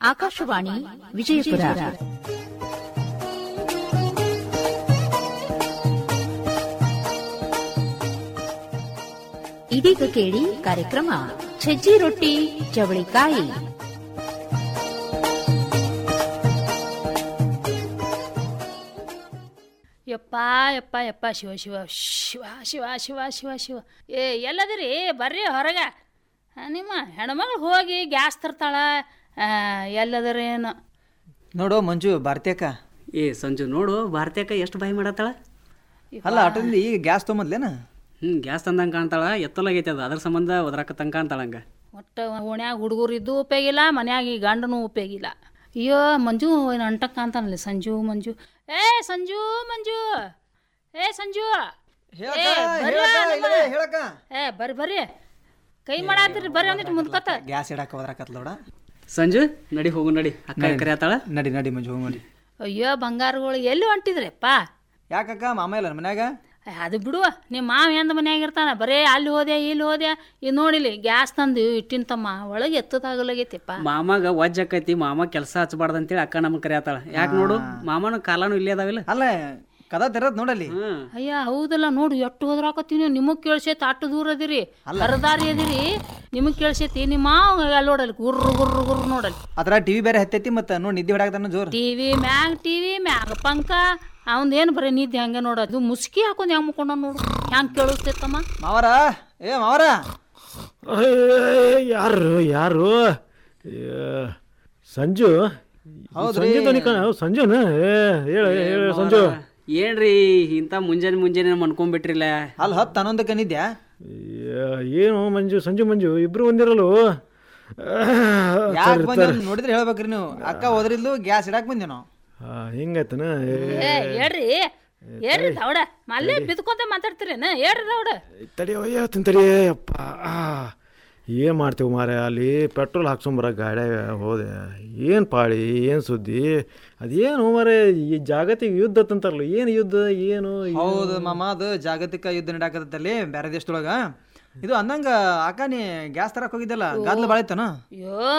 ಆಕಾಶವಾಣಿ ವಿಜಯಪುರ ಇದೀಗ ಕೇಳಿ ಕಾರ್ಯಕ್ರಮ ಸಜ್ಜಿ ರೊಟ್ಟಿ ಚವಳಿಕಾಯಿ ಯಪ್ಪ ಯಪ್ಪ ಯಪ್ಪ ಶಿವ ಶಿವ ಶಿವ ಶಿವ ಶಿವ ಶಿವ ಶಿವ ಏ ಎಲ್ಲದಿರಿ ಬರ್ರಿ ಹೊರಗ ಆ, ನಿಮ್ಮ ಹೆಣ್ಮಗಳು ಹೋಗಿ ಗ್ಯಾಸ್ ತರ್ತಾಳ ಆ, ಎಲ್ಲದರೇನು ನೋಡು ಮಂಜು ಭಾರತೀಯಕ್ಕ ಏ ಸಂಜು ನೋಡು ಭಾರತೀಯಕ್ಕ ಎಷ್ಟು ಬಾಯಿ ಮಾಡತ್ತಾಳ ಅಲ್ಲ ಆಟೋದಿಂದ ಈಗ ಗ್ಯಾಸ್ ತೊಗೊಂಬದ್ಲೇನ ಹ್ಞೂ ಗ್ಯಾಸ್ ತಂದಂಗೆ ಕಾಣ್ತಾಳ ಎತ್ತಲಾಗೈತೆ ಅದು ಅದ್ರ ಸಂಬಂಧ ಒದರಾಕತ್ತಂಗೆ ಕಾಣ್ತಾಳ ಹಂಗೆ ಒಟ್ಟು ಓಣ್ಯಾಗ ಹುಡುಗರು ಇದ್ದು ಉಪಯೋಗಿಲ್ಲ ಮನ್ಯಾಗ ಈ ಗಂಡನೂ ಉಪಯೋಗಿಲ್ಲ ಅಯ್ಯೋ ಮಂಜು ಏನು ಅಂಟಕ್ಕ ಅಂತಾನಲ್ಲಿ ಸಂಜು ಮಂಜು ಏ ಸಂಜು ಮಂಜು ಏ ಸಂಜು ಏ, ಬರ್ರಿ ನಿಮ್ಮ- ಹೇಳಕ್ಕ ಏ ಬರ್ರಿ ಬರ್ರಿ ಕೈ ಮಾಡಾತ್ರಿ ಬರ್ರಿ ಅಂದಿಟ್ಟು ಮುಂದ್ಕತ್ತ ಗ್ಯಾಸ್ ಇಡಕ್ಕೆ ಹೋದ್ರಾಕತ್ಲೋಡ ಸಂಜು ನಡಿ ಹೋಗು ನಡಿ ಅಕ್ಕ ಕರೆಯತ್ತಾಳ ನಡಿ ನಡಿ ಮಂಜು ಹೋಗಿ ನೋಡಿ ಅಯ್ಯೋ ಬಂಗಾರಗಳು ಎಲ್ಲಿ ಹೊಂಟಿದ್ರಪ್ಪ ಯಾಕಕ್ಕ ಮಾಮ ಇಲ್ಲ ಮನ್ಯಾಗ ಏ, ಅದು ಬಿಡುವ ನಿಮ್ಮ ಮಾವ ಎಂದ ಮನ್ಯಾಗ ಇರ್ತಾನ ಬರೇ ಅಲ್ಲಿ ಹೋದೆ ಇಲ್ಲಿ ಹೋದೆ ಇದು ನೋಡಿಲಿ ಗ್ಯಾಸ್ ತಂದು ಇಟ್ಟಿನ ತಮ್ಮ ಒಳಗೆ ಎತ್ತದಾಗಲಾಗೈತಿಪ್ಪ ಮಾಮಾಗ ವಜ್ಜ ಆಕೈತಿ ಮಾಮ ಕೆಲಸ ಹಚ್ಚಬಾರ್ದು ಅಂತೇಳಿ ಅಕ್ಕ ನಮ್ಗೆ ಕರೆಯತ್ತಾಳ ಯಾಕೆ ನೋಡು ಮಾಮನ ಕಾಲಾನು ಇಲ್ಲೇ ಅದಾವಿಲ್ಲ ಅಲ್ಲ ಕದ ತೆರದ್ ನೋಡಲ್ಲಿ ಹ್ಞೂ ಅಯ್ಯ ಹೌದಲ್ಲ ನೋಡು ಎಷ್ಟು ಹೋದ್ರಾಕತ್ತೀವಿ ನೀವು ನಿಮಗೆ ಕೇಳ್ಸೈತಿ ಅಷ್ಟು ದೂರ ಅದಿರಿ ಹರದಾರಿ ಅದಿರಿ ನಿಮಗೆ ಕೇಳ್ಸೈತಿ ನಿಮ್ಮ ಮಾವ ಅಲ್ಲಿ ನೋಡಲ್ಲಿ ಗುರ್ರು ಗುರ್ರು ಗುರ್ರು ನೋಡಲ್ಲಿ ಅದ್ರ ಟಿವಿ ಬೇರೆ ಹತ್ತೈತಿ ಮತ್ತೆ ನೋಡಿ ನಿದ್ದೆ ಹೊಡಾಕತ್ತಾನ ಜೋರ್ ಟಿವಿ ಮ್ಯಾಗ ಟಿವಿ ಮ್ಯಾಗ ಪಂಕ ಅವಂದೇನು ಬರೀ ನಿದ್ದೆ ಹಂಗೆ ನೋಡೋದು ಮುಸ್ಕಿ ಹಾಕೊಂಡು ಹೆಂಗೆ ಮುಕ್ಕೊಂಡ ನೋಡು ಹೆಂಗೆ ಕೇಳಿಸ್ತೈತಮ್ಮ ಮಾವರ ಏ ಮಾವರ ಅಯ್ಯ್, ಯಾರು ಯಾರು ಅಯ್ಯೋ, ಸಂಜು ಸಂಜು ಧ್ವನಿ ಕಾಣ ಹೌದ್, ಸಂಜುನ ಏ ಹೇಳ ಹೇಳ ಸಂಜು ಏನ್ರಿ ಇಂಥ ಮುಂಜಾನೆ ಮುಂಜಾನೆ ಮನ್ಕೊಂಡ್ಬಿಟ್ರಿಲ್ಲ ಅಲ್ಲಿ ಹತ್ತು ಹನ್ನೊಂದಕ್ಕೆ ನಿದ್ದೆ ಅಯ್ಯೋ, ಏನು ಮಂಜು ಸಂಜು ಮಂಜು ಇಬ್ರು ಒಂದಿರಲು ಯಾಕೆ ಬಂದ ನೋಡಿದ್ರೆ ಹೇಳ್ಬೇಕ್ರಿ ನೀವು ಅಕ್ಕ ಹೋದ್ರಿದ್ಲು ಗ್ಯಾಸ್ ಇಡಾಕ್ ಬಂದೆ ನಾವು ಹಿಂಗೈತನ ಏ ಹೇಳ್ರಿ ಹೇಳ್ರಿ ದೌಡ ಮಲ್ಲೇ ಬಿದ್ಕೋತ ಮಾತಾಡ್ತೀರೇನ ಹೇಳ್ರಿ ದೌಡ ತಡಿ ಅಯ್ಯ ತಡಿ ಅಪ್ಪ ಏನು ಮಾಡ್ತೇವೆ ಮಾರ ಅಲ್ಲಿ ಪೆಟ್ರೋಲ್ ಹಾಕ್ಸೊಂಬರ ಗಾಡ್ಯಾಗ ಹೋದೆ ಏನು ಪಾಳಿ ಏನು ಸುದ್ದಿ ಅದೇನು ಮಾರ ಈ ಜಾಗತಿಕ ಯುದ್ಧ ತಂತಾರಲ್ಲ ಏನು ಯುದ್ಧ ಏನು ಹೌದು ಮಾಮ ಅದು ಜಾಗತಿಕ ಯುದ್ಧ ನಡಾಕತ್ತಲ್ಲಿ ಬೇರೆ ದೇಶದೊಳಗ ಇದು ಅಂದಂಗ ಅಕ್ಕ ನೀ ಗ್ಯಾಸ್ ತರಕ್ ಹೋಗಿದ್ದಲ್ಲ ಗದ್ಲ ಬಾಳ ಇತ್ತನ ಅಯ್ಯೋ